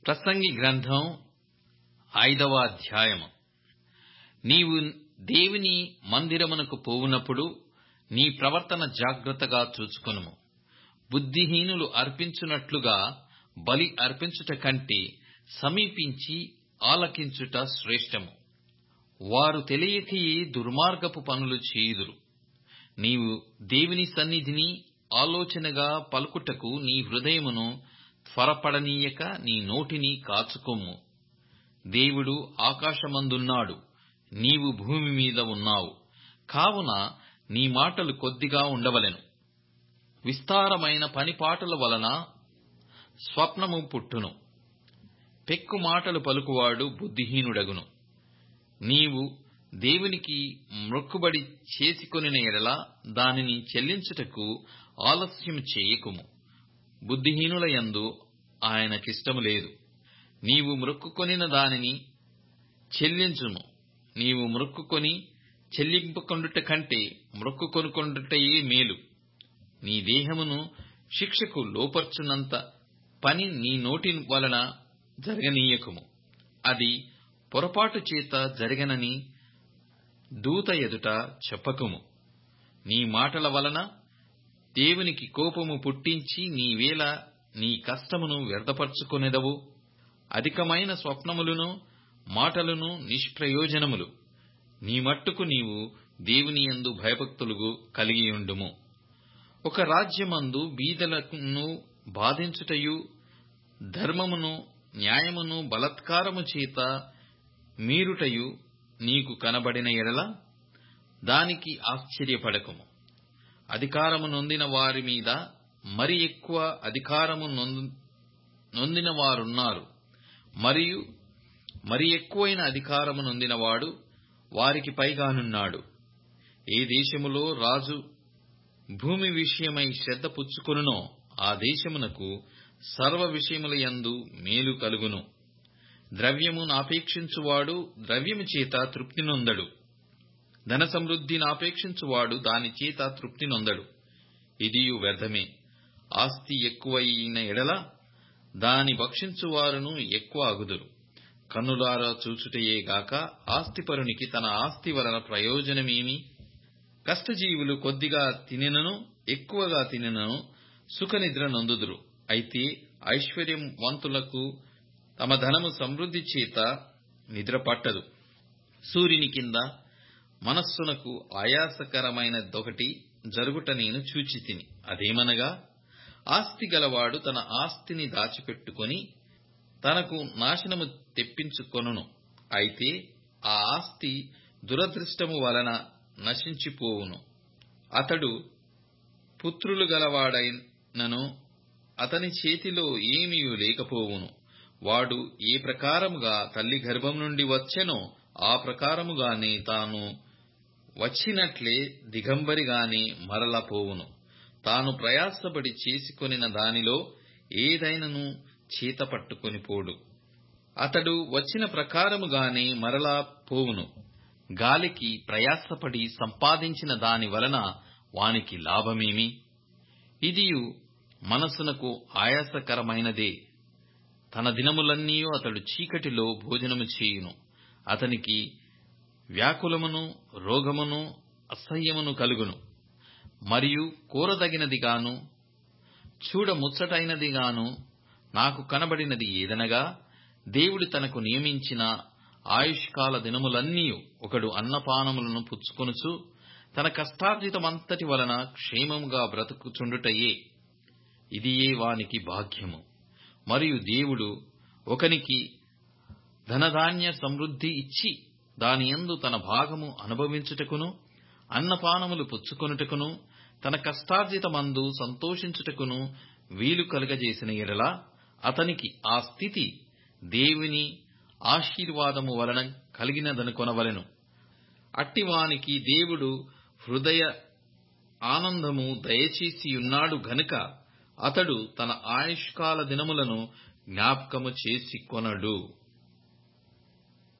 ప్రసంగి గ్రంథం ఐదవ అధ్యాయము నీవు దేవుని మందిరమునకు పోవునప్పుడు నీ ప్రవర్తన జాగ్రత్తగా చూచుకొనుము బుద్ధిహీనులు అర్పించునట్లుగా బలి అర్పించుట కంటే సమీపించి ఆలకించుట శ్రేష్టము వారు తెలియకయే దుర్మార్గపు పనులు చేయుదురు నీవు దేవుని సన్నిధిని ఆలోచనగా పలుకుటకు నీ హృదయమును త్వరపడనీయక నీ నోటిని కాచుకొమ్ము దేవుడు ఆకాశమందున్నాడు నీవు భూమి మీద ఉన్నావు కావున నీ మాటలు కొద్దిగా ఉండవలెను విస్తారమైన పనిపాటల వలన స్వప్నము పుట్టును పెక్కు మాటలు పలుకువాడు బుద్ధిహీనుడగును నీవు దేవునికి మ్రొక్కుబడి చేసుకొనిన ఎడల దానిని చెల్లించుటకు ఆలస్యం చేయకుము బుద్ధిహీనుల యందు ఆయనకిష్టము లేదు నీవు మ్రొక్కుకొనిన దానిని చెల్లించుము నీవు మ్రొక్కుకొని చెల్లింపకొండుట కంటే మ్రొక్కుకొనుకొనుటయే మేలు నీ దేహమును శిక్షకు లోపర్చునంత పని నీ నోటి వలన జరగనీయకుము అది పొరపాటు చేత జరగనని దూత ఎదుట చెప్పకుము నీ మాటల వలన దేవునికి కోపము పుట్టించి నీవేళ నీ కష్టమును వ్యర్థపరచుకొనెదవు అధికమైన స్వప్నములను మాటలను నిష్ప్రయోజనములు నీ మట్టుకు నీవు దేవుని యందు భయభక్తులు కలిగియుండుము ఒక రాజ్యమందు బీదలను బాధించుటయు ధర్మమును న్యాయమును బలత్కారము చేత మీరుటయు నీకు కనబడిన ఎడల దానికి ఆశ్చర్యపడకము అధికారము నొందిన వారి మీద మరి ఎక్కువ అధికారము నొందిన వారున్నారు మరియు మరి ఎక్కువైన అధికారము నొందినవాడు వారికి పైగానున్నాడు ఏ దేశములో రాజు భూమి విషయమై శ్రద్ధ పుచ్చుకొనునో ఆ దేశమునకు సర్వ విషయముల యందు మేలు కలుగును ద్రవ్యమును ఆపేక్షించువాడు ద్రవ్యము చేత తృప్తి నొందడు ధన సమృద్ధిని ఆపేక్షించువాడు దాని చేత తృప్తి నొందడు ఇదియు వ్యర్థమే ఆస్తి ఎక్కువైన ఎడల దాని భక్షించువారును ఎక్కువ అగుదురు కన్నులారా చూచుటయే గాక ఆస్తిపరునికి తన ఆస్తి వలన ప్రయోజనమేమి కష్టజీవులు కొద్దిగా తినినను ఎక్కువగా తినినను సుఖనిద్ర నొందుదురు అయితే ఐశ్వర్యవంతులకు తమ ధనము సమృద్ధి చేత నిద్ర పట్టదు సూర్యుని కింద మనస్సునకు ఆయాసకరమైనదొకటి జరుగుట నేను చూచితిని అదేమనగా ఆస్తి గలవాడు తన ఆస్తిని దాచిపెట్టుకొని తనకు నాశనము తెప్పించుకొనును అయితే ఆ ఆస్తి దురదృష్టము వలన నశించిపోవును అతడు పుత్రులు గలవాడైనను అతని చేతిలో ఏమీ లేకపోవును వాడు ఏ ప్రకారముగా తల్లి గర్భం నుండి వచ్చెనో ఆ ప్రకారముగానే తాను వచ్చినట్లే దిగంబరిగానే మరల పోవును తాను ప్రయాసపడి చేసుకొనిన దానిలో ఏదైనను చేత పట్టుకొని పోడు అతడు వచ్చిన ప్రకారముగానే మరలా పోవును గాలికి ప్రయాసపడి సంపాదించిన దాని వలన వానికి లాభమేమి ఇదియు మనసునకు ఆయాసకరమైనదే తన దినములన్నీ అతడు చీకటిలో భోజనము చేయును అతనికి వ్యాకులమును రోగమును అసహ్యమును కలుగును మరియు కోరదగినదిగాను చూడ ముచ్చటైనదిగాను నాకు కనబడినది ఏదనగా దేవుడు తనకు నియమించిన ఆయుష్కాల దినములన్నీ ఒకడు అన్నపానములను పుచ్చుకొనుచు తన కష్టార్జితమంతటి వలన క్షేమముగా బ్రతుకుచుండుటయే ఇదియే వానికి భాగ్యము మరియు దేవుడు ఒకనికి ధనధాన్య సమృద్ధి ఇచ్చి దాని యందు తన భాగము అనుభవించుటకును అన్నపానములు పుచ్చుకొనుటకును తన కష్టార్జితమందు సంతోషించుటకును వీలు కలుగజేసిన ఎడల అతనికి ఆ స్థితి దేవుని ఆశీర్వాదము వలన కలిగినదనుకొనవలెను అట్టివానికి దేవుడు హృదయ ఆనందము దయచేసియున్నాడు గనుక అతడు తన ఆయుష్కాల దినములను జ్ఞాపకము చేసి కొనడు